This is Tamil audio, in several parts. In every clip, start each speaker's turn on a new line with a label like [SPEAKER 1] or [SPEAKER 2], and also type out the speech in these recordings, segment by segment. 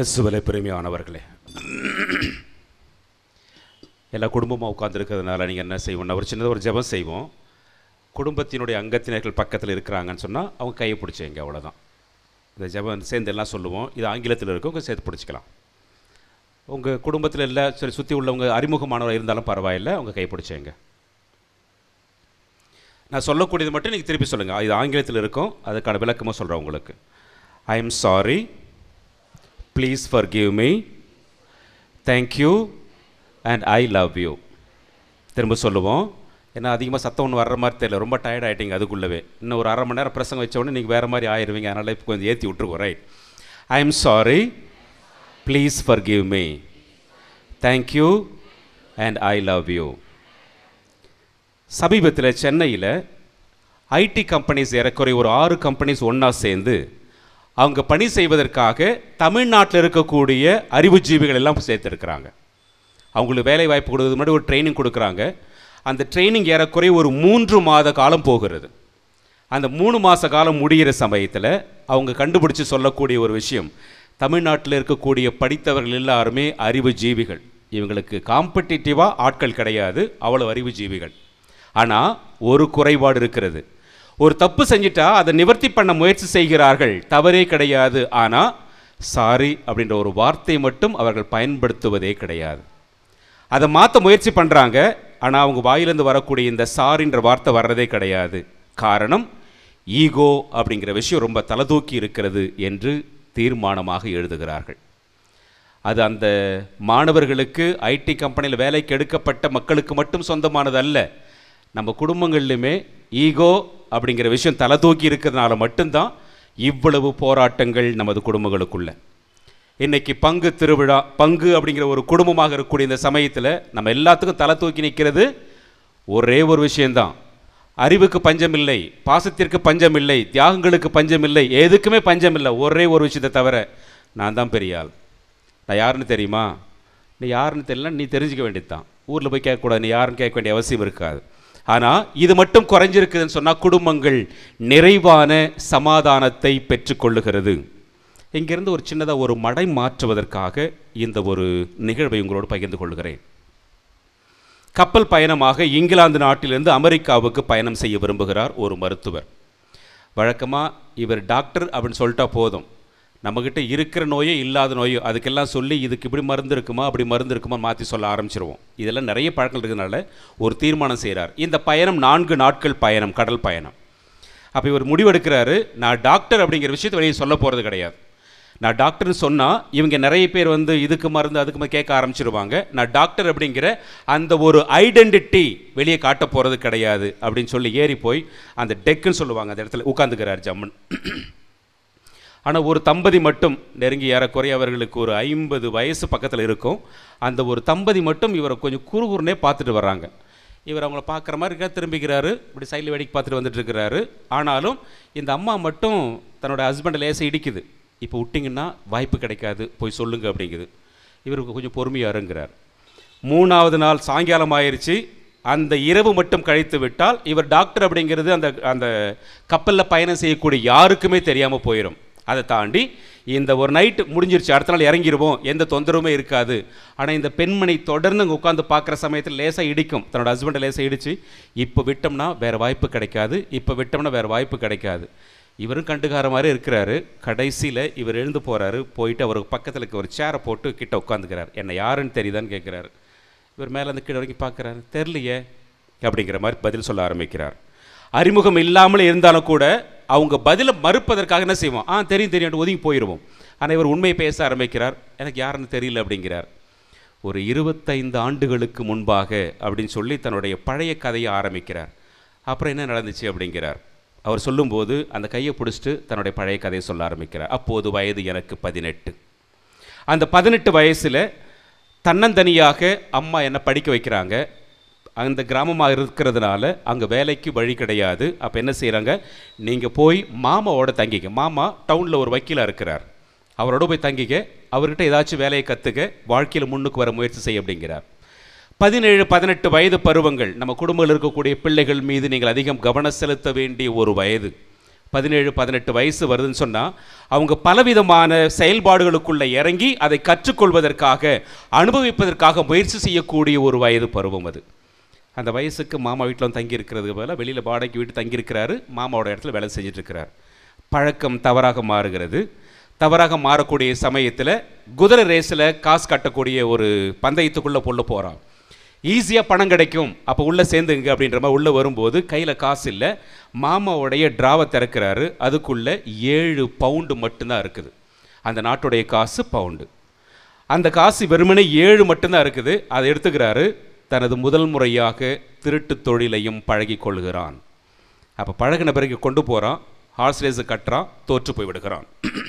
[SPEAKER 1] கிறிஸ்துவலை பெருமையானவர்களே எல்லா குடும்பமாக உட்காந்துருக்கிறதுனால நீங்கள் என்ன செய்வோம் ஒரு சின்னதாக ஒரு ஜெபம் செய்வோம் குடும்பத்தினுடைய அங்கத்தினர்கள் பக்கத்தில் இருக்கிறாங்கன்னு சொன்னால் அவங்க கையை பிடிச்சிங்க அவ்வளோதான் இந்த ஜெபம் சேர்ந்து எல்லாம் சொல்லுவோம் இது ஆங்கிலத்தில் இருக்கும் உங்க சேர்த்து பிடிச்சிக்கலாம் உங்கள் குடும்பத்தில் எல்லாம் சரி சுற்றி உள்ளவங்க அறிமுகமானவர் இருந்தாலும் பரவாயில்லை அவங்க கை பிடிச்சிங்க நான் சொல்லக்கூடியது மட்டும் நீங்கள் திருப்பி சொல்லுங்கள் இது ஆங்கிலத்தில் இருக்கும் அதுக்கான விளக்கமாக சொல்கிறேன் உங்களுக்கு I am sorry please forgive me thank you and I love you திரும்ப சொல்லுவோம் ஏன்னா அதிகமாக சத்தம் ஒன்று வர்ற மாதிரி தெரியல ரொம்ப டயர்ட் ஆகிட்டீங்க அதுக்குள்ளவே இன்னும் ஒரு அரை மணி நேரம் பிரசங்க வச்ச உடனே நீங்கள் வேறு மாதிரி ஆயிடுவீங்க அதனால் இப்போ கொஞ்சம் ஏற்றி விட்ருக்கோம் right I am sorry please forgive me thank you and I love you சமீபத்தில் சென்னையில் ஐடி கம்பெனிஸ் ஏறக்குறைய ஒரு ஆறு கம்பெனிஸ் ஒன்றா சேர்ந்து அவங்க பணி செய்வதற்காக தமிழ்நாட்டில் இருக்கக்கூடிய அறிவுஜீவிகள் எல்லாம் சேர்த்துருக்குறாங்க அவங்களுக்கு வேலை வாய்ப்பு கொடுக்கறதுக்கு முன்னாடி ஒரு ட்ரைனிங் கொடுக்குறாங்க அந்த ட்ரைனிங் ஏறக்குறைய ஒரு மூன்று மாத காலம் போகிறது அந்த மூணு மாத காலம் முடிகிற சமயத்தில் அவங்க கண்டுபிடிச்சு சொல்லக்கூடிய ஒரு விஷயம் தமிழ்நாட்டில் இருக்கக்கூடிய படித்தவர்கள் எல்லாருமே அறிவுஜீவிகள் இவங்களுக்கு காம்படிட்டிவாக ஆட்கள் கிடையாது அவ்வளோ அறிவுஜீவிகள் ஆனால் ஒரு குறைபாடு இருக்கிறது ஒரு தப்பு செஞ்சிட்டா அதை நிவர்த்தி பண்ண முயற்சி செய்கிறார்கள் தவறே கிடையாது ஆனால் சாரி அப்படின்ற ஒரு வார்த்தை மட்டும் அவர்கள் பயன்படுத்துவதே கிடையாது அதை மாற்ற முயற்சி பண்ணுறாங்க ஆனால் அவங்க வாயிலிருந்து வரக்கூடிய இந்த சாரின்ற வார்த்தை வர்றதே கிடையாது காரணம் ஈகோ அப்படிங்கிற விஷயம் ரொம்ப தலதூக்கி இருக்கிறது என்று தீர்மானமாக எழுதுகிறார்கள் அது அந்த மாணவர்களுக்கு ஐடி கம்பெனியில் வேலைக்கு எடுக்கப்பட்ட மக்களுக்கு மட்டும் சொந்தமானது அல்ல நம்ம குடும்பங்கள்லையுமே ஈகோ அப்படிங்கிற விஷயம் தலை தூக்கி இருக்கிறதுனால மட்டும்தான் இவ்வளவு போராட்டங்கள் நமது குடும்பங்களுக்குள்ள இன்னைக்கு பங்கு திருவிழா பங்கு அப்படிங்கிற ஒரு குடும்பமாக இருக்கக்கூடிய இந்த சமயத்தில் நம்ம எல்லாத்துக்கும் தலை தூக்கி நிற்கிறது ஒரே ஒரு விஷயம்தான் அறிவுக்கு பஞ்சம் இல்லை பாசத்திற்கு பஞ்சம் இல்லை தியாகங்களுக்கு பஞ்சம் இல்லை எதுக்குமே பஞ்சம் இல்லை ஒரே ஒரு விஷயத்தை தவிர நான் தான் பெரிய ஆள் நான் யாருன்னு தெரியுமா நீ யாருன்னு தெரியல நீ தெரிஞ்சுக்க வேண்டியது தான் ஊரில் போய் கேட்கக்கூடாது நீ யாருன்னு கேட்க வேண்டிய அவசியம் இருக்காது ஆனால் இது மட்டும் குறைஞ்சிருக்குதுன்னு சொன்னால் குடும்பங்கள் நிறைவான சமாதானத்தை பெற்றுக்கொள்ளுகிறது இங்கிருந்து ஒரு சின்னதாக ஒரு மடை மாற்றுவதற்காக இந்த ஒரு நிகழ்வை உங்களோடு பகிர்ந்து கொள்கிறேன் கப்பல் பயணமாக இங்கிலாந்து நாட்டிலிருந்து அமெரிக்காவுக்கு பயணம் செய்ய விரும்புகிறார் ஒரு மருத்துவர் வழக்கமாக இவர் டாக்டர் அப்படின்னு சொல்லிட்டா போதும் நம்மக்கிட்ட இருக்கிற நோயோ இல்லாத நோயோ அதுக்கெல்லாம் சொல்லி இதுக்கு இப்படி மருந்து இருக்குமா அப்படி மருந்து இருக்குமா மாற்றி சொல்ல ஆரம்பிச்சிருவோம் இதெல்லாம் நிறைய பழக்கம் இருக்கிறதுனால ஒரு தீர்மானம் செய்கிறார் இந்த பயணம் நான்கு நாட்கள் பயணம் கடல் பயணம் அப்போ இவர் முடிவெடுக்கிறாரு நான் டாக்டர் அப்படிங்கிற விஷயத்தை வெளியே சொல்ல போகிறது கிடையாது நான் டாக்டர்னு சொன்னால் இவங்க நிறைய பேர் வந்து இதுக்கு மருந்து அதுக்கு மருந்து கேட்க ஆரம்பிச்சிருவாங்க நான் டாக்டர் அப்படிங்கிற அந்த ஒரு ஐடென்டிட்டி வெளியே காட்ட போகிறது கிடையாது அப்படின்னு சொல்லி ஏறி போய் அந்த டெக்குன்னு சொல்லுவாங்க அந்த இடத்துல உட்காந்துக்கிறார் ஜம்மன் ஆனால் ஒரு தம்பதி மட்டும் நெருங்கி ஏறக்குறைய அவர்களுக்கு ஒரு ஐம்பது வயசு பக்கத்தில் இருக்கும் அந்த ஒரு தம்பதி மட்டும் இவரை கொஞ்சம் குறுகுறுனே பார்த்துட்டு வர்றாங்க இவர் அவங்கள பார்க்குற மாதிரி இருக்கா திரும்பிக்கிறாரு இப்படி சைடில் வேடிக்கை பார்த்துட்டு வந்துட்டு இருக்கிறாரு ஆனாலும் இந்த அம்மா மட்டும் தன்னோட ஹஸ்பண்டை லேசாக இடிக்குது இப்போ விட்டிங்கன்னா வாய்ப்பு கிடைக்காது போய் சொல்லுங்க அப்படிங்குது இவருக்கு கொஞ்சம் பொறுமையாக இருங்கிறார் மூணாவது நாள் சாயங்காலம் ஆயிடுச்சு அந்த இரவு மட்டும் கழித்து விட்டால் இவர் டாக்டர் அப்படிங்கிறது அந்த அந்த கப்பலில் பயணம் செய்யக்கூடிய யாருக்குமே தெரியாமல் போயிடும் அதை தாண்டி இந்த ஒரு நைட்டு முடிஞ்சிருச்சு அடுத்த நாள் இறங்கிடுவோம் எந்த தொந்தரவுமே இருக்காது ஆனால் இந்த பெண்மணி தொடர்ந்து அங்கே உட்காந்து பார்க்குற சமயத்தில் லேசாக இடிக்கும் தன்னோட ஹஸ்பண்டை லேசாக இடிச்சு இப்போ விட்டோம்னா வேறு வாய்ப்பு கிடைக்காது இப்போ விட்டோம்னா வேறு வாய்ப்பு கிடைக்காது இவரும் கண்டுக்கார மாதிரி இருக்கிறாரு கடைசியில் இவர் எழுந்து போகிறாரு போயிட்டு அவருக்கு பக்கத்தில் இருக்க ஒரு சேரை போட்டு கிட்ட உட்காந்துக்கிறார் என்னை யாருன்னு தெரியுதான்னு கேட்குறாரு இவர் மேலே அந்த கீழே வரைக்கும் பார்க்குறாரு தெரிலையே அப்படிங்கிற மாதிரி பதில் சொல்ல ஆரம்பிக்கிறார் அறிமுகம் இல்லாமல் இருந்தாலும் கூட அவங்க பதிலை மறுப்பதற்காக என்ன செய்வோம் ஆ தெரியும் தெரியும் ஒதுங்கி போயிடுவோம் ஆனால் இவர் உண்மையை பேச ஆரம்பிக்கிறார் எனக்கு யாருன்னு தெரியல அப்படிங்கிறார் ஒரு இருபத்தைந்து ஆண்டுகளுக்கு முன்பாக அப்படின்னு சொல்லி தன்னுடைய பழைய கதையை ஆரம்பிக்கிறார் அப்புறம் என்ன நடந்துச்சு அப்படிங்கிறார் அவர் சொல்லும்போது அந்த கையை பிடிச்சிட்டு தன்னுடைய பழைய கதையை சொல்ல ஆரம்பிக்கிறார் அப்போது வயது எனக்கு பதினெட்டு அந்த பதினெட்டு வயசில் தன்னந்தனியாக அம்மா என்னை படிக்க வைக்கிறாங்க அந்த கிராமமாக இருக்கிறதுனால அங்கே வேலைக்கு வழி கிடையாது அப்போ என்ன செய்கிறாங்க நீங்கள் போய் மாமாவோட தங்கிக்க மாமா டவுனில் ஒரு வக்கீலாக இருக்கிறார் அவரோட போய் தங்கிக்க அவர்கிட்ட ஏதாச்சும் வேலையை கற்றுக்க வாழ்க்கையில் முன்னுக்கு வர முயற்சி செய்ய அப்படிங்கிறார் பதினேழு பதினெட்டு வயது பருவங்கள் நம்ம குடும்பத்தில் இருக்கக்கூடிய பிள்ளைகள் மீது நீங்கள் அதிகம் கவனம் செலுத்த வேண்டிய ஒரு வயது பதினேழு பதினெட்டு வயசு வருதுன்னு சொன்னால் அவங்க பலவிதமான செயல்பாடுகளுக்குள்ளே இறங்கி அதை கற்றுக்கொள்வதற்காக அனுபவிப்பதற்காக முயற்சி செய்யக்கூடிய ஒரு வயது பருவம் அது அந்த வயசுக்கு மாமா வீட்டில் வந்து தங்கி இருக்கிறதுக்கு பதிலாக வெளியில் வாடகைக்கு வீட்டு தங்கியிருக்கிறாரு மாமாவோட இடத்துல வேலை செஞ்சுட்டு இருக்கிறார் பழக்கம் தவறாக மாறுகிறது தவறாக மாறக்கூடிய சமயத்தில் குதிரை ரேஸில் காசு கட்டக்கூடிய ஒரு பந்தயத்துக்குள்ளே பொல்ல போகிறான் ஈஸியாக பணம் கிடைக்கும் அப்போ உள்ளே சேர்ந்துங்க அப்படின்ற மாதிரி உள்ளே வரும்போது கையில் காசு இல்லை மாமாவுடைய ட்ராவை திறக்கிறாரு அதுக்குள்ளே ஏழு பவுண்டு மட்டும்தான் இருக்குது அந்த நாட்டுடைய காசு பவுண்டு அந்த காசு வெறுமனே ஏழு மட்டும்தான் இருக்குது அதை எடுத்துக்கிறாரு தனது முதல் முறையாக திருட்டு தொழிலையும் பழகி கொள்கிறான் அப்போ பழகின பிறகு கொண்டு போகிறான் ஹார்ஸ் ரேஸு கட்டுறான் தோற்று போய் விடுகிறான்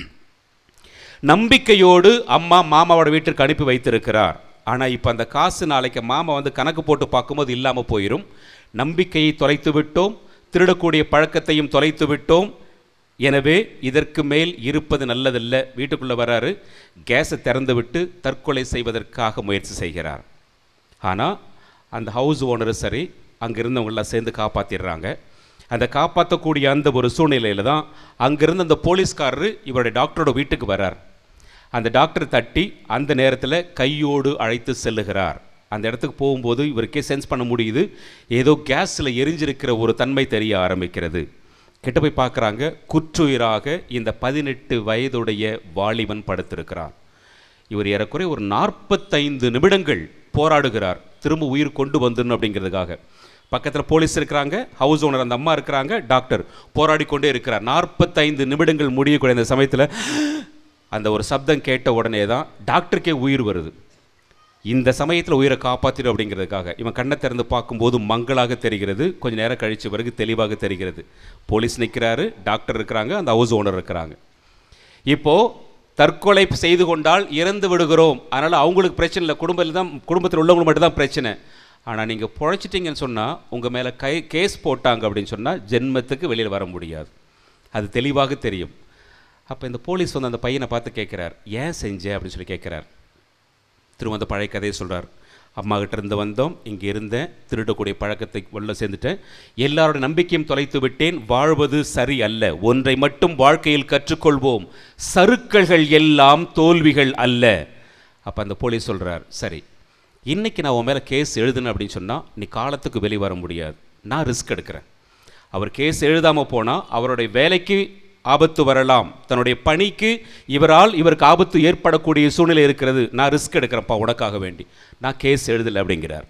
[SPEAKER 1] நம்பிக்கையோடு அம்மா மாமாவோட வீட்டிற்கு அனுப்பி வைத்திருக்கிறார் ஆனால் இப்போ அந்த காசு நாளைக்கு மாமா வந்து கணக்கு போட்டு பார்க்கும்போது இல்லாமல் போயிடும் நம்பிக்கையை தொலைத்து விட்டோம் திருடக்கூடிய பழக்கத்தையும் தொலைத்து விட்டோம் எனவே இதற்கு மேல் இருப்பது நல்லதல்ல வீட்டுக்குள்ளே வராரு கேஸை திறந்து விட்டு தற்கொலை செய்வதற்காக முயற்சி செய்கிறார் ஆனால் அந்த ஹவுஸ் ஓனரும் சரி அங்கே இருந்தவங்களாம் சேர்ந்து காப்பாற்றிடுறாங்க அந்த காப்பாற்றக்கூடிய அந்த ஒரு சூழ்நிலையில் தான் அங்கிருந்து அந்த போலீஸ்காரரு இவருடைய டாக்டரோட வீட்டுக்கு வரார் அந்த டாக்டர் தட்டி அந்த நேரத்தில் கையோடு அழைத்து செல்லுகிறார் அந்த இடத்துக்கு போகும்போது இவருக்கே சென்ஸ் பண்ண முடியுது ஏதோ கேஸில் எரிஞ்சிருக்கிற ஒரு தன்மை தெரிய ஆரம்பிக்கிறது கிட்ட போய் பார்க்குறாங்க குற்றுயிராக இந்த பதினெட்டு வயதுடைய வாலிபன் படுத்திருக்கிறார் இவர் ஏறக்குறைய ஒரு நாற்பத்தைந்து நிமிடங்கள் போராடுகிறார் திரும்ப உயிர் கொண்டு வந்துடணும் அப்படிங்கிறதுக்காக பக்கத்தில் போலீஸ் இருக்கிறாங்க ஹவுஸ் ஓனர் அந்த அம்மா இருக்கிறாங்க டாக்டர் போராடி கொண்டே இருக்கிறார் நாற்பத்தைந்து நிமிடங்கள் முடியக்கூடிய அந்த சமயத்தில் அந்த ஒரு சப்தம் கேட்ட உடனே தான் டாக்டருக்கே உயிர் வருது இந்த சமயத்தில் உயிரை காப்பாற்றிடும் அப்படிங்கிறதுக்காக இவன் கண்ணை திறந்து பார்க்கும்போது மங்களாக தெரிகிறது கொஞ்ச நேரம் கழிச்ச பிறகு தெளிவாக தெரிகிறது போலீஸ் நிற்கிறாரு டாக்டர் இருக்கிறாங்க அந்த ஹவுஸ் ஓனர் இருக்கிறாங்க இப்போ தற்கொலை செய்து கொண்டால் இறந்து விடுகிறோம் அதனால் அவங்களுக்கு பிரச்சனை இல்லை குடும்பத்தில் தான் குடும்பத்தில் உள்ளவங்களுக்கு மட்டும்தான் பிரச்சனை ஆனால் நீங்கள் பொழைச்சிட்டிங்கன்னு சொன்னால் உங்கள் மேலே கை கேஸ் போட்டாங்க அப்படின்னு சொன்னால் ஜென்மத்துக்கு வெளியில் வர முடியாது அது தெளிவாக தெரியும் அப்போ இந்த போலீஸ் வந்து அந்த பையனை பார்த்து கேட்குறார் ஏன் செஞ்ச அப்படின்னு சொல்லி கேட்குறார் திரும்ப அந்த பழைய கதையை சொல்கிறார் அம்மா கிட்ட இருந்து வந்தோம் இங்கே இருந்தேன் திருடக்கூடிய பழக்கத்தை உள்ள சேர்ந்துட்டேன் எல்லாரோட நம்பிக்கையும் தொலைத்து விட்டேன் வாழ்வது சரி அல்ல ஒன்றை மட்டும் வாழ்க்கையில் கற்றுக்கொள்வோம் சறுக்கல்கள் எல்லாம் தோல்விகள் அல்ல அப்போ அந்த போலீஸ் சொல்கிறார் சரி இன்னைக்கு நான் உன் மேலே கேஸ் எழுதுனேன் அப்படின்னு சொன்னால் நீ காலத்துக்கு வெளியே வர முடியாது நான் ரிஸ்க் எடுக்கிறேன் அவர் கேஸ் எழுதாமல் போனால் அவருடைய வேலைக்கு ஆபத்து வரலாம் தன்னுடைய பணிக்கு இவரால் இவருக்கு ஆபத்து ஏற்படக்கூடிய சூழ்நிலை இருக்கிறது நான் ரிஸ்க் எடுக்கிறேன்ப்பா உனக்காக வேண்டி நான் கேஸ் எழுதலை அப்படிங்கிறார்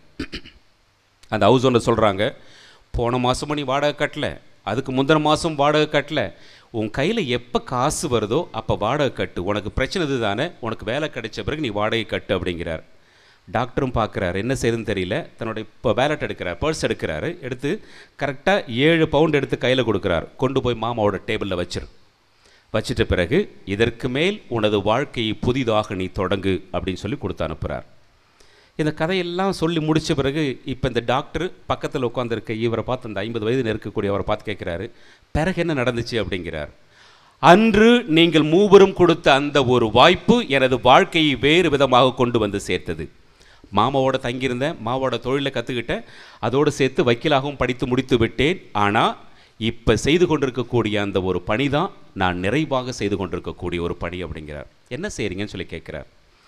[SPEAKER 1] அந்த ஹவுஸ் ஓனர் சொல்கிறாங்க போன மாதமும் நீ வாடகை கட்டல அதுக்கு முந்தின மாதம் வாடகை கட்டல உன் கையில் எப்போ காசு வருதோ அப்போ வாடகை கட்டு உனக்கு பிரச்சனை இதுதானே உனக்கு வேலை கிடைச்ச பிறகு நீ வாடகை கட்டு அப்படிங்கிறார் டாக்டரும் பார்க்குறாரு என்ன செய்யுதுன்னு தெரியல தன்னுடைய இப்போ வேலட் எடுக்கிறார் பர்ஸ் எடுக்கிறாரு எடுத்து கரெக்டாக ஏழு பவுண்ட் எடுத்து கையில் கொடுக்குறார் கொண்டு போய் மாமாவோட டேபிளில் வச்சிரு வச்சிட்ட பிறகு இதற்கு மேல் உனது வாழ்க்கையை புதிதாக நீ தொடங்கு அப்படின்னு சொல்லி கொடுத்து அனுப்புகிறார் இந்த கதையெல்லாம் சொல்லி முடிச்ச பிறகு இப்போ இந்த டாக்டர் பக்கத்தில் உட்காந்துருக்க இவரை பார்த்து அந்த ஐம்பது வயது நெருக்கக்கூடிய அவரை பார்த்து கேட்குறாரு பிறகு என்ன நடந்துச்சு அப்படிங்கிறார் அன்று நீங்கள் மூவரும் கொடுத்த அந்த ஒரு வாய்ப்பு எனது வாழ்க்கையை வேறு விதமாக கொண்டு வந்து சேர்த்தது மாமாவோட தங்கியிருந்தேன் மாவோட தொழிலை கற்றுக்கிட்டேன் அதோடு சேர்த்து வக்கீலாகவும் படித்து முடித்து விட்டேன் ஆனால் இப்போ செய்து கொண்டிருக்கக்கூடிய அந்த ஒரு பணி தான் நான் நிறைவாக செய்து கொண்டிருக்கக்கூடிய ஒரு பணி அப்படிங்கிறார் என்ன செய்கிறீங்கன்னு சொல்லி கேட்குறார்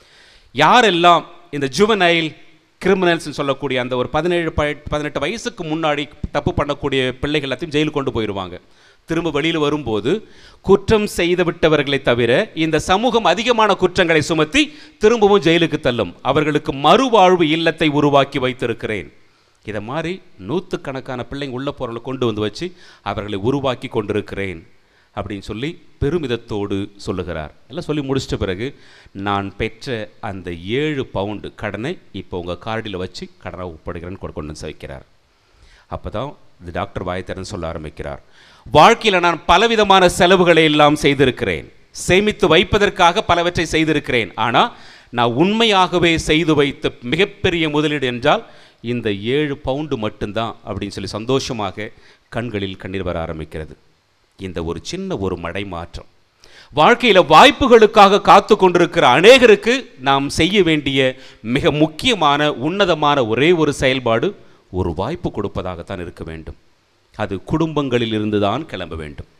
[SPEAKER 1] யாரெல்லாம் இந்த ஜுவனைல் கிரிமினல்ஸ்னு சொல்லக்கூடிய அந்த ஒரு பதினேழு ப பதினெட்டு வயசுக்கு முன்னாடி தப்பு பண்ணக்கூடிய பிள்ளைகள் எல்லாத்தையும் ஜெயிலுக்கு கொண்டு போயிடுவாங்க திரும்ப வெளியில் வரும்போது குற்றம் செய்து விட்டவர்களை தவிர இந்த சமூகம் அதிகமான குற்றங்களை சுமத்தி திரும்பவும் ஜெயிலுக்கு தள்ளும் அவர்களுக்கு மறுவாழ்வு இல்லத்தை உருவாக்கி வைத்திருக்கிறேன் இதை மாதிரி நூற்றுக்கணக்கான பிள்ளைங்க உள்ள பொருளை கொண்டு வந்து வச்சு அவர்களை உருவாக்கி கொண்டிருக்கிறேன் அப்படின்னு சொல்லி பெருமிதத்தோடு சொல்லுகிறார் எல்லாம் சொல்லி முடிச்சிட்ட பிறகு நான் பெற்ற அந்த ஏழு பவுண்டு கடனை இப்போ உங்கள் கார்டில் வச்சு கடனை ஒப்படுகிறேன்னு கொண்டு கொண்டு வந்து வைக்கிறார் அப்போ தான் இந்த டாக்டர் வாயத்தரன் சொல்ல ஆரம்பிக்கிறார் வாழ்க்கையில் நான் பலவிதமான செலவுகளை எல்லாம் செய்திருக்கிறேன் சேமித்து வைப்பதற்காக பலவற்றை செய்திருக்கிறேன் ஆனால் நான் உண்மையாகவே செய்து வைத்த மிகப்பெரிய முதலீடு என்றால் இந்த ஏழு பவுண்டு மட்டும்தான் அப்படின்னு சொல்லி சந்தோஷமாக கண்களில் கண்ணீர் வர ஆரம்பிக்கிறது இந்த ஒரு சின்ன ஒரு மடை மாற்றம் வாழ்க்கையில் வாய்ப்புகளுக்காக காத்து கொண்டிருக்கிற அநேகருக்கு நாம் செய்ய வேண்டிய மிக முக்கியமான உன்னதமான ஒரே ஒரு செயல்பாடு ஒரு வாய்ப்பு கொடுப்பதாகத்தான் இருக்க வேண்டும் அது குடும்பங்களில் இருந்து தான் கிளம்ப வேண்டும்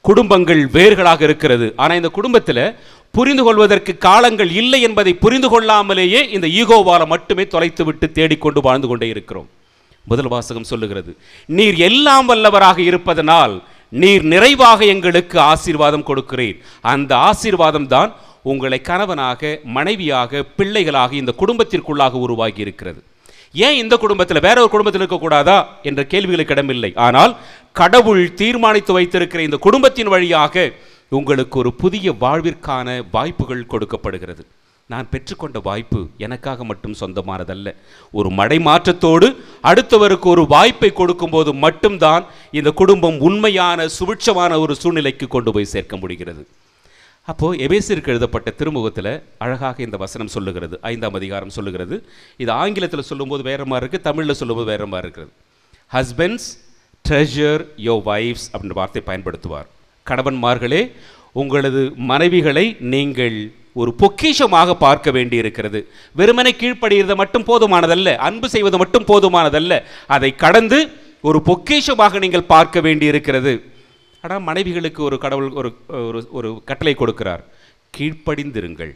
[SPEAKER 1] குடும்பங்கள் வேர்களாக இருக்கிறது ஆனா இந்த குடும்பத்துல புரிந்து கொள்வதற்கு காலங்கள் இல்லை என்பதை புரிந்து கொள்ளாமலேயே இந்த ஈகோவால மட்டுமே தொலைத்து விட்டு தேடிக்கொண்டு வாழ்ந்து கொண்டே இருக்கிறோம் முதல் வாசகம் சொல்லுகிறது நீர் எல்லாம் வல்லவராக இருப்பதனால் நீர் நிறைவாக எங்களுக்கு ஆசீர்வாதம் கொடுக்கிறீர் அந்த ஆசீர்வாதம் தான் உங்களை கணவனாக மனைவியாக பிள்ளைகளாக இந்த குடும்பத்திற்குள்ளாக உருவாகி இருக்கிறது ஏன் இந்த குடும்பத்தில் வேற ஒரு குடும்பத்தில் இருக்கக்கூடாதா என்ற கேள்விகளுக்கு இடமில்லை ஆனால் கடவுள் தீர்மானித்து வைத்திருக்கிற இந்த குடும்பத்தின் வழியாக உங்களுக்கு ஒரு புதிய வாழ்விற்கான வாய்ப்புகள் கொடுக்கப்படுகிறது நான் பெற்றுக்கொண்ட வாய்ப்பு எனக்காக மட்டும் சொந்தமானதல்ல ஒரு மடை மாற்றத்தோடு அடுத்தவருக்கு ஒரு வாய்ப்பை கொடுக்கும்போது மட்டும்தான் இந்த குடும்பம் உண்மையான சுபிட்சமான ஒரு சூழ்நிலைக்கு கொண்டு போய் சேர்க்க முடிகிறது அப்போ எபேசிற்கு எழுதப்பட்ட திருமுகத்தில் அழகாக இந்த வசனம் சொல்லுகிறது ஐந்தாம் அதிகாரம் சொல்லுகிறது இது ஆங்கிலத்தில் சொல்லும்போது வேற மாதிரி இருக்கு தமிழில் சொல்லும்போது வேற மாதிரி இருக்கிறது ஹஸ்பண்ட்ஸ் ட்ரெஷர் யோ வைஃப்ஸ் அப்படின்ற வார்த்தை பயன்படுத்துவார் கணவன்மார்களே உங்களது மனைவிகளை நீங்கள் ஒரு பொக்கிஷமாக பார்க்க வேண்டி இருக்கிறது வெறுமனை கீழ்ப்படுகிறது மட்டும் போதுமானதல்ல அன்பு செய்வது மட்டும் போதுமானதல்ல அதை கடந்து ஒரு பொக்கிஷமாக நீங்கள் பார்க்க வேண்டி இருக்கிறது ஆனால் மனைவிகளுக்கு ஒரு கடவுள் ஒரு ஒரு ஒரு கட்டளை கொடுக்கிறார் கீழ்ப்படிந்திருங்கள்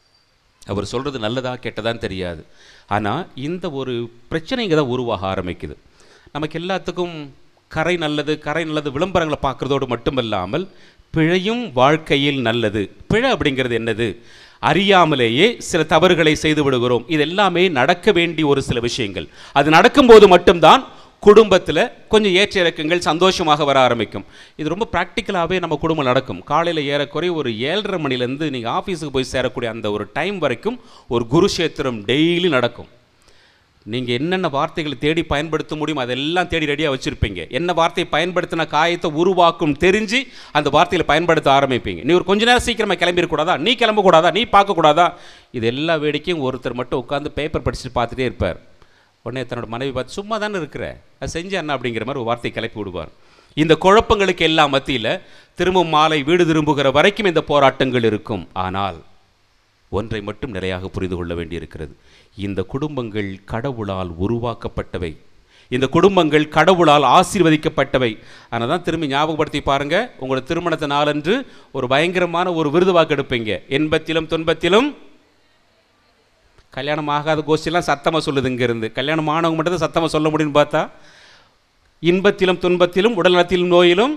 [SPEAKER 1] அவர் சொல்றது நல்லதா கெட்டதான்னு தெரியாது ஆனால் இந்த ஒரு பிரச்சனைங்க தான் உருவாக ஆரம்பிக்குது நமக்கு எல்லாத்துக்கும் கரை நல்லது கரை நல்லது விளம்பரங்களை பார்க்குறதோடு மட்டுமல்லாமல் பிழையும் வாழ்க்கையில் நல்லது பிழை அப்படிங்கிறது என்னது அறியாமலேயே சில தவறுகளை செய்து விடுகிறோம் இது எல்லாமே நடக்க வேண்டிய ஒரு சில விஷயங்கள் அது நடக்கும்போது மட்டும்தான் குடும்பத்தில் கொஞ்சம் ஏற்ற இறக்கங்கள் சந்தோஷமாக வர ஆரம்பிக்கும் இது ரொம்ப ப்ராக்டிக்கலாகவே நம்ம குடும்பம் நடக்கும் காலையில் ஏறக்குறைய ஒரு ஏழரை மணிலேருந்து நீங்கள் ஆஃபீஸுக்கு போய் சேரக்கூடிய அந்த ஒரு டைம் வரைக்கும் ஒரு குருஷேத்திரம் டெய்லி நடக்கும் நீங்கள் என்னென்ன வார்த்தைகளை தேடி பயன்படுத்த முடியும் அதெல்லாம் தேடி ரெடியாக வச்சுருப்பீங்க என்ன வார்த்தையை பயன்படுத்தின காயத்தை உருவாக்கும் தெரிஞ்சு அந்த வார்த்தைகளை பயன்படுத்த ஆரம்பிப்பீங்க நீ ஒரு கொஞ்ச நேரம் சீக்கிரமாக கிளம்பிடக்கூடாதா நீ கிளம்பக்கூடாதா நீ பார்க்கக்கூடாதா இது எல்லா வேடிக்கையும் ஒருத்தர் மட்டும் உட்காந்து பேப்பர் படிச்சுட்டு பார்த்துட்டே இருப்பார் உடனே தன்னோட மனைவி பார்த்து சும்மா தானே இருக்கிற அது செஞ்ச அண்ணா அப்படிங்கிற மாதிரி ஒரு வார்த்தை கிளப்பி விடுவார் இந்த குழப்பங்களுக்கு எல்லாம் மத்தியில் திரும்பும் மாலை வீடு திரும்புகிற வரைக்கும் இந்த போராட்டங்கள் இருக்கும் ஆனால் ஒன்றை மட்டும் நிலையாக புரிந்து கொள்ள வேண்டியிருக்கிறது இந்த குடும்பங்கள் கடவுளால் உருவாக்கப்பட்டவை இந்த குடும்பங்கள் கடவுளால் ஆசீர்வதிக்கப்பட்டவை அதனால தான் திரும்பி ஞாபகப்படுத்தி பாருங்க உங்களோட திருமணத்தை நாளன்று ஒரு பயங்கரமான ஒரு விருது வாக்கெடுப்பீங்க இன்பத்திலும் துன்பத்திலும் கல்யாணம் ஆகாத கோஷ்டிலாம் சத்தமாக சொல்லுது இங்கேருந்து கல்யாணம் ஆனவங்க மட்டும் தான் சத்தமாக சொல்ல முடியும்னு பார்த்தா இன்பத்திலும் துன்பத்திலும் உடல்நலத்திலும் நோயிலும்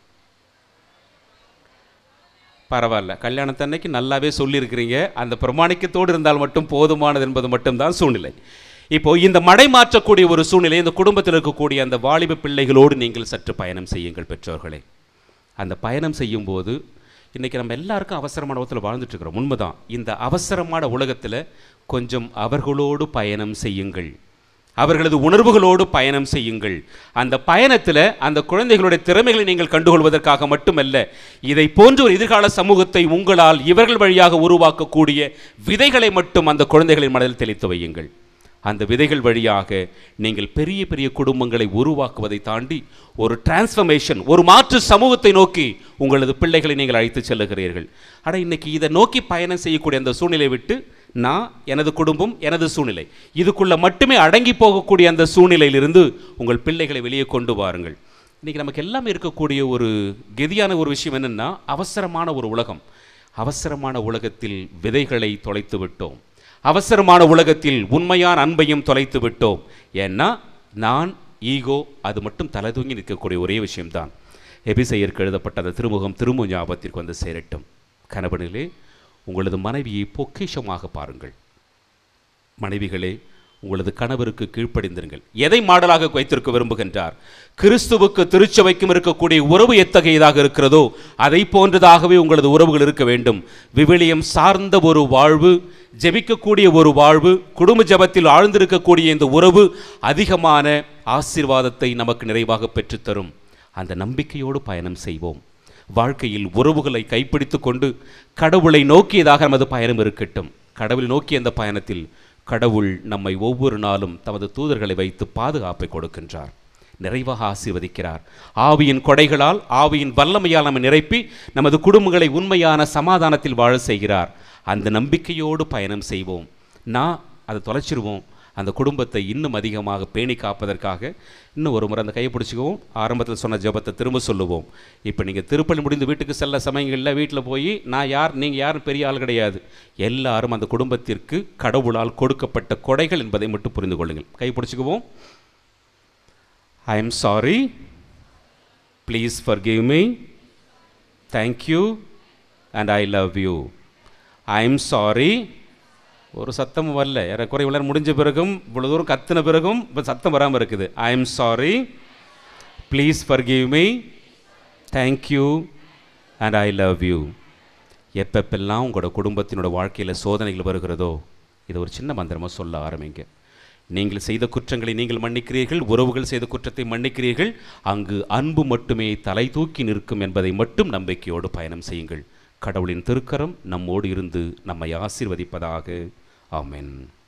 [SPEAKER 1] பரவாயில்ல கல்யாணத்தன்னைக்கு நல்லாவே சொல்லியிருக்கிறீங்க அந்த பிரமாணிக்கத்தோடு இருந்தால் மட்டும் போதுமானது என்பது மட்டும்தான் சூழ்நிலை இப்போ இந்த மடை மாற்றக்கூடிய ஒரு சூழ்நிலை இந்த குடும்பத்தில் இருக்கக்கூடிய அந்த வாலிப பிள்ளைகளோடு நீங்கள் சற்று பயணம் செய்யுங்கள் பெற்றோர்களே அந்த பயணம் செய்யும்போது இன்றைக்கி நம்ம எல்லாருக்கும் அவசரமான உலகத்தில் வாழ்ந்துட்டு இருக்கிறோம் உண்மைதான் இந்த அவசரமான உலகத்தில் கொஞ்சம் அவர்களோடு பயணம் செய்யுங்கள் அவர்களது உணர்வுகளோடு பயணம் செய்யுங்கள் அந்த பயணத்தில் அந்த குழந்தைகளுடைய திறமைகளை நீங்கள் கண்டுகொள்வதற்காக மட்டுமல்ல இதை போன்ற ஒரு எதிர்கால சமூகத்தை உங்களால் இவர்கள் வழியாக உருவாக்கக்கூடிய விதைகளை மட்டும் அந்த குழந்தைகளின் மனதில் தெளித்து வையுங்கள் அந்த விதைகள் வழியாக நீங்கள் பெரிய பெரிய குடும்பங்களை உருவாக்குவதை தாண்டி ஒரு டிரான்ஸ்ஃபர்மேஷன் ஒரு மாற்று சமூகத்தை நோக்கி உங்களது பிள்ளைகளை நீங்கள் அழைத்து செல்லுகிறீர்கள் ஆனால் இன்னைக்கு இதை நோக்கி பயணம் செய்யக்கூடிய அந்த சூழ்நிலை விட்டு நான் எனது குடும்பம் எனது சூழ்நிலை இதுக்குள்ள மட்டுமே அடங்கி போகக்கூடிய அந்த சூழ்நிலையிலிருந்து உங்கள் பிள்ளைகளை வெளியே கொண்டு வாருங்கள் இன்னைக்கு நமக்கு எல்லாமே இருக்கக்கூடிய ஒரு கெதியான ஒரு விஷயம் என்னன்னா அவசரமான ஒரு உலகம் அவசரமான உலகத்தில் விதைகளை தொலைத்து விட்டோம் அவசரமான உலகத்தில் உண்மையான அன்பையும் தொலைத்து விட்டோம் ஏன்னா நான் ஈகோ அது மட்டும் தலை தூங்கி நிற்கக்கூடிய ஒரே விஷயம்தான் எபிசையருக்கு எழுதப்பட்ட அந்த திருமுகம் திரும்ப ஞாபகத்திற்கு வந்து சேரட்டும் கணவனிலே உங்களது மனைவியை பொக்கிஷமாக பாருங்கள் மனைவிகளே உங்களது கணவருக்கு கீழ்ப்படிந்திருங்கள் எதை மாடலாக வைத்திருக்க விரும்புகின்றார் கிறிஸ்துவுக்கு திருச்சபைக்கும் இருக்கக்கூடிய உறவு எத்தகையதாக இருக்கிறதோ அதை போன்றதாகவே உங்களது உறவுகள் இருக்க வேண்டும் விவிலியம் சார்ந்த ஒரு வாழ்வு ஜெபிக்கக்கூடிய ஒரு வாழ்வு குடும்ப ஜெபத்தில் ஆழ்ந்திருக்கக்கூடிய இந்த உறவு அதிகமான ஆசீர்வாதத்தை நமக்கு நிறைவாக பெற்றுத்தரும் அந்த நம்பிக்கையோடு பயணம் செய்வோம் வாழ்க்கையில் உறவுகளை கைப்பிடித்து கொண்டு கடவுளை நோக்கியதாக நமது பயணம் இருக்கட்டும் கடவுளை நோக்கிய அந்த பயணத்தில் கடவுள் நம்மை ஒவ்வொரு நாளும் தமது தூதர்களை வைத்து பாதுகாப்பை கொடுக்கின்றார் நிறைவாக ஆசீர்வதிக்கிறார் ஆவியின் கொடைகளால் ஆவியின் வல்லமையால் நம்மை நிரப்பி நமது குடும்பங்களை உண்மையான சமாதானத்தில் வாழ செய்கிறார் அந்த நம்பிக்கையோடு பயணம் செய்வோம் நான் அதை தொலைச்சிருவோம் அந்த குடும்பத்தை இன்னும் அதிகமாக பேணி காப்பதற்காக இன்னும் ஒரு முறை அந்த கையை பிடிச்சிக்குவோம் ஆரம்பத்தில் சொன்ன ஜெபத்தை திரும்ப சொல்லுவோம் இப்போ நீங்கள் திருப்பலி முடிந்து வீட்டுக்கு செல்ல சமயங்களில் வீட்டில் போய் நான் யார் நீங்கள் யாரும் பெரிய ஆள் கிடையாது எல்லாரும் அந்த குடும்பத்திற்கு கடவுளால் கொடுக்கப்பட்ட கொடைகள் என்பதை மட்டும் புரிந்து கொள்ளுங்கள் கை பிடிச்சிக்குவோம் I am sorry please forgive me thank you and I love you I am sorry ஒரு சத்தமும் வரல ஏறக்குறை இவ்வளோ நேரம் முடிஞ்ச பிறகும் இவ்வளோ தூரம் கத்தின பிறகும் இப்போ சத்தம் வராமல் இருக்குது I am sorry please forgive me thank you and I love you எப்பப்பெல்லாம் உங்களோட குடும்பத்தினோட வாழ்க்கையில் சோதனைகள் வருகிறதோ இதை ஒரு சின்ன மந்திரமாக சொல்ல ஆரம்பிங்க நீங்கள் செய்த குற்றங்களை நீங்கள் மன்னிக்கிறீர்கள் உறவுகள் செய்த குற்றத்தை மன்னிக்கிறீர்கள் அங்கு அன்பு மட்டுமே தலை தூக்கி நிற்கும் என்பதை மட்டும் நம்பிக்கையோடு பயணம் செய்யுங்கள் கடவுளின் திருக்கரம் நம்மோடு இருந்து நம்மை ஆசீர்வதிப்பதாக ஆமென்